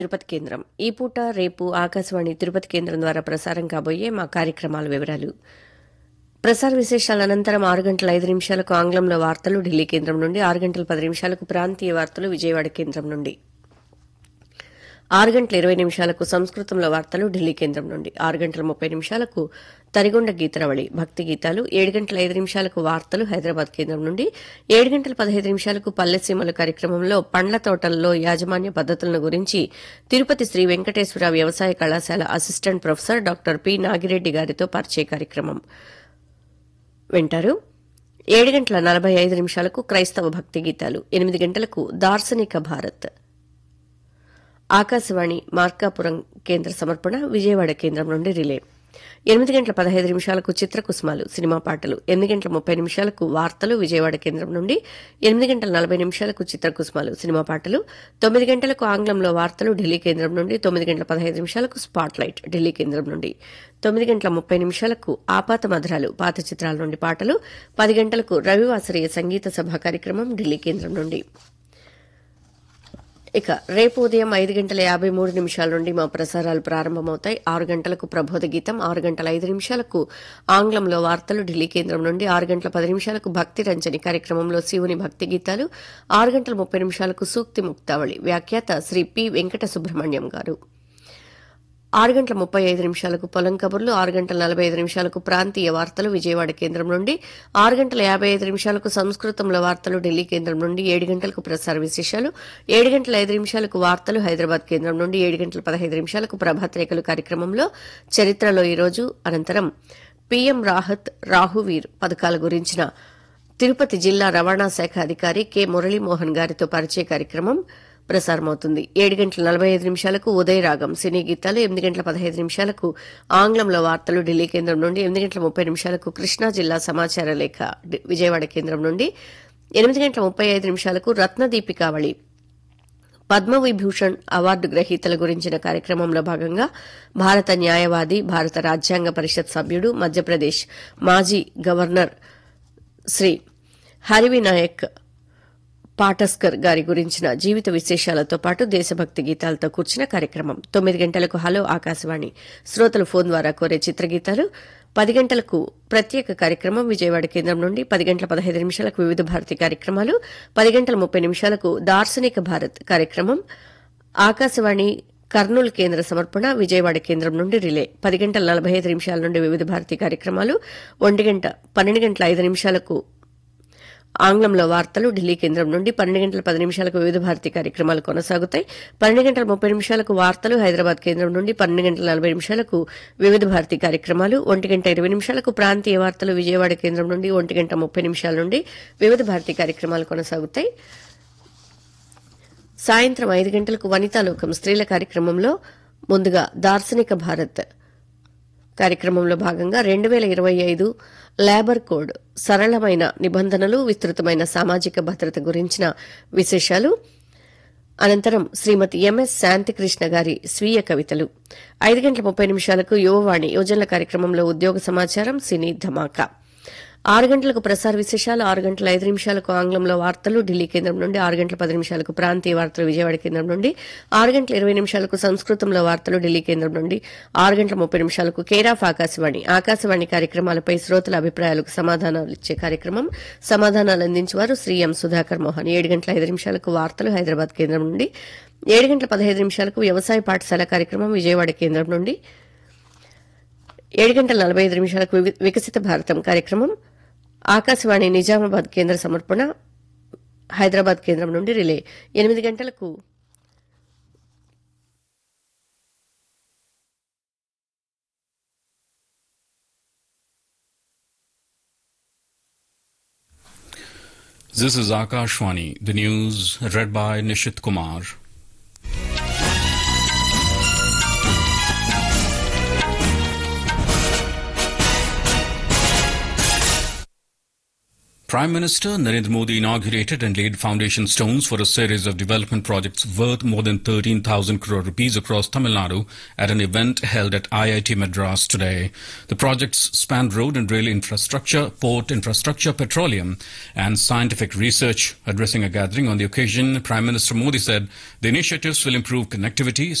తిరుపతి కేంద్రం ఈ పూట రేపు ఆకాశవాణి తిరుపతి కేంద్రం ద్వారా ప్రసారం కాబోయే మా కార్యక్రమాల వివరాలు ప్రసార విశేషాల అనంతరం ఆరు గంటల ఐదు నిమిషాలకు ఆంగ్లంలో వార్తలు ఢిల్లీ కేంద్రం నుండి ఆరు గంటల పది నిమిషాలకు ప్రాంతీయ వార్తలు విజయవాడ కేంద్రం నుండి ఆరు గంటల ఇరవై నిమిషాలకు సంస్కృతంలో వార్తలు ఢిల్లీ కేంద్రం నుండి ఆరు గంటల ముప్పై నిమిషాలకు తరిగొండ గీతరవళి భక్తి గీతాలు ఏడు గంటల ఐదు నిమిషాలకు వార్తలు హైదరాబాద్ కేంద్రం నుండి ఏడు గంటల పదహైదు నిమిషాలకు పల్లెసీమల కార్యక్రమంలో పండ్ల తోటల్లో యాజమాన్య పద్దతులను గురించి తిరుపతి శ్రీ వెంకటేశ్వర వ్యవసాయ కళాశాల assistant professor doctor P Nagireddy గారితో పరిచయ కార్యక్రమం వింటారు ఏడు గంటల నలభై ఐదు నిమిషాలకు క్రైస్తవ భక్తి గీతాలు ఎనిమిది గంటలకు దార్శనిక భారత్ ఆకాశవాణి మార్కాపురం కేంద్ర సమర్పణ విజయవాడ కేంద్రం నుండి రిలే ఎనిమిది గంటల పదహైదు నిమిషాలకు చిత్రకుసుమాలు సినిమా పాటలు ఎనిమిది గంటల ముప్పై నిమిషాలకు వార్తలు విజయవాడ కేంద్రం నుండి ఎనిమిది గంటల నలభై నిమిషాలకు చిత్రకుసుమాలు సినిమా పాటలు తొమ్మిది గంటలకు ఆంగ్లంలో వార్తలు ఢిల్లీ కేంద్రం నుండి తొమ్మిది గంటల పదహైదు నిమిషాలకు స్పాట్ లైట్ ఢిల్లీ కేంద్రం నుండి తొమ్మిది గంటల ముప్పై నిమిషాలకు ఆపాత మధురాలు పాత చిత్రాల నుండి పాటలు పది గంటలకు రవివాసరీయ సంగీత సభ కార్యక్రమం ఢిల్లీ కేంద్రం నుండి ఇక రేపు ఉదయం ఐదు గంటల యాభై మూడు నిమిషాల నుండి మా ప్రసారాలు ప్రారంభమవుతాయి ఆరు గంటలకు ప్రబోధ గీతం ఆరు గంటల ఐదు నిమిషాలకు ఆంగ్లంలో వార్తలు ఢిల్లీ కేంద్రం నుండి ఆరు గంటల పది నిమిషాలకు భక్తి రంజని కార్యక్రమంలో శివుని భక్తి గీతాలు ఆరు గంటల ముప్పై నిమిషాలకు సూక్తి ముక్తావళి వ్యాఖ్యాత శ్రీ పి వెంకట సుబ్రహ్మణ్యం గారు ఆరు గంటల ముప్పై ఐదు నిమిషాలకు పొలం కబుర్లు ఆరు గంటల నలభై ఐదు నిమిషాలకు ప్రాంతీయ వార్తలు విజయవాడ కేంద్రం నుండి ఆరు గంటల యాభై ఐదు నిమిషాలకు సంస్కృతంలో వార్తలు ఢిల్లీ కేంద్రం నుండి ఏడు గంటలకు ప్రసార విశేషాలు ఏడు గంటల ఐదు నిమిషాలకు వార్తలు హైదరాబాద్ కేంద్రం నుండి ఏడు గంటల పదహైదు నిమిషాలకు ప్రభాత్ రేఖలు కార్యక్రమంలో చరిత్రలో ఈరోజు అనంతరం పీఎం రాహత్ రాహువీర్ పథకాల గురించిన తిరుపతి జిల్లా రవాణా శాఖ అధికారి కె మురళీమోహన్ గారితో పరిచయ కార్యక్రమం ప్రసారమవుతుంది ఏడు గంటల నలభై ఐదు నిమిషాలకు ఉదయరాగం సినీ గీతాలు ఎనిమిది గంటల పదహైదు నిమిషాలకు ఆంగ్లంలో వార్తలు ఢిల్లీ కేంద్రం నుండి ఎనిమిది గంటల ముప్పై నిమిషాలకు కృష్ణా జిల్లా సమాచార లేఖ డి- విజయవాడ కేంద్రం నుండి ఎనిమిది గంటల ముప్పై ఐదు నిమిషాలకు రత్నదీపికావళి పద్మవిభూషణ్ అవార్డు గ్రహీతల గురించిన కార్యక్రమంలో భాగంగా భారత న్యాయవాది భారత రాజ్యాంగ పరిషత్ సభ్యుడు మధ్యప్రదేశ్ మాజీ గవర్నర్ శ్రీ హరివినాయక్ పాటస్కర్ గారి గురించిన జీవిత విశేషాలతో పాటు దేశభక్తి గీతాలతో కూర్చిన కార్యక్రమం తొమ్మిది గంటలకు హలో ఆకాశవాణి శ్రోతలు ఫోన్ ద్వారా కోరే చిత్రగీతాలు పది గంటలకు ప్రత్యేక కార్యక్రమం విజయవాడ కేంద్రం నుండి పది గంటల పదహైదు నిమిషాలకు వివిధ భారతి కార్యక్రమాలు పది గంటల ముప్పై నిమిషాలకు దార్శనిక భారత్ కార్యక్రమం ఆకాశవాణి కర్నూలు కేంద్ర సమర్పణ విజయవాడ కేంద్రం నుండి రిలే పది గంటల నలభై ఐదు నిమిషాల నుండి వివిధ భారతి కార్యక్రమాలు ఒంటి గంట పన్నెండు గంటల ఐదు నిమిషాలకు ఆంగ్లంలో వార్తలు ఢిల్లీ కేంద్రం నుండి పన్నెండు గంటల పది నిమిషాలకు వివిధ భారతి కార్యక్రమాలు కొనసాగుతాయి పన్నెండు గంటల ముప్పై నిమిషాలకు వార్తలు హైదరాబాద్ కేంద్రం నుండి పన్నెండు గంటల నలభై నిమిషాలకు వివిధ భారతి కార్యక్రమాలు ఒంటి గంట ఇరవై నిమిషాలకు ప్రాంతీయ వార్తలు విజయవాడ కేంద్రం నుండి ఒంటి గంట ముప్పై నిమిషాల నుండి వివిధ భారతి కార్యక్రమాలు కొనసాగుతాయి సాయంత్రం ఐదు గంటలకు వనితాలోకం స్త్రీల కార్యక్రమంలో ముందుగా దార్శనిక భారత్ కార్యక్రమంలో భాగంగా రెండు వేల ఇరవై ఐదు లేబర్ కోడ్ సరళమైన నిబంధనలు విస్తృతమైన సామాజిక భద్రత గురించిన విశేషాలు అనంతరం శ్రీమతి ఎంఎస్ శాంతికృష్ణ గారి స్వీయ కవితలు ఐదు గంటల ముప్పై నిమిషాలకు యువవాణి యోజనల కార్యక్రమంలో ఉద్యోగ సమాచారం సినీ ధమాకా ఆరు గంటలకు ప్రసార విశేషాలు ఆరు గంటల ఐదు నిమిషాలకు ఆంగ్లంలో వార్తలు ఢిల్లీ కేంద్రం నుండి ఆరు గంటల పది నిమిషాలకు ప్రాంతీయ వార్తలు విజయవాడ కేంద్రం నుండి ఆరు గంటల ఇరవై నిమిషాలకు సంస్కృతంలో వార్తలు ఢిల్లీ కేంద్రం నుండి ఆరు గంటల ముప్పై నిమిషాలకు కేరాఫ్ ఆకాశవాణి ఆకాశవాణి కార్యక్రమాలపై శ్రోతల అభిప్రాయాలకు సమాధానాలు ఇచ్చే కార్యక్రమం సమాధానాలు అందించేవారు శ్రీ ఎం సుధాకర్ మోహన్ ఏడు గంటల ఐదు నిమిషాలకు వార్తలు హైదరాబాద్ కేంద్రం నుండి ఏడు గంటల పదహైదు నిమిషాలకు వ్యవసాయ పాఠశాల కార్యక్రమం విజయవాడ కేంద్రం నుండి ఏడు గంటల నలభై ఐదు నిమిషాలకు వివి- వికసిత భారతం కార్యక్రమం ఆకాశవాణి నిజామాబాద్ కేంద్ర సమర్పణ హైదరాబాద్ కేంద్రం నుండి రిలే ఎనిమిది గంటలకు This is Akashwani, the news read by Nishit Kumar. Prime Minister Narendra Modi inaugurated and laid foundation stones for a series of development projects worth more than 13,000 crore rupees across Tamil Nadu at an event held at IIT Madras today. The projects span road and rail infrastructure, port infrastructure, petroleum, and scientific research. Addressing a gathering on the occasion, Prime Minister Modi said the initiatives will improve connectivity,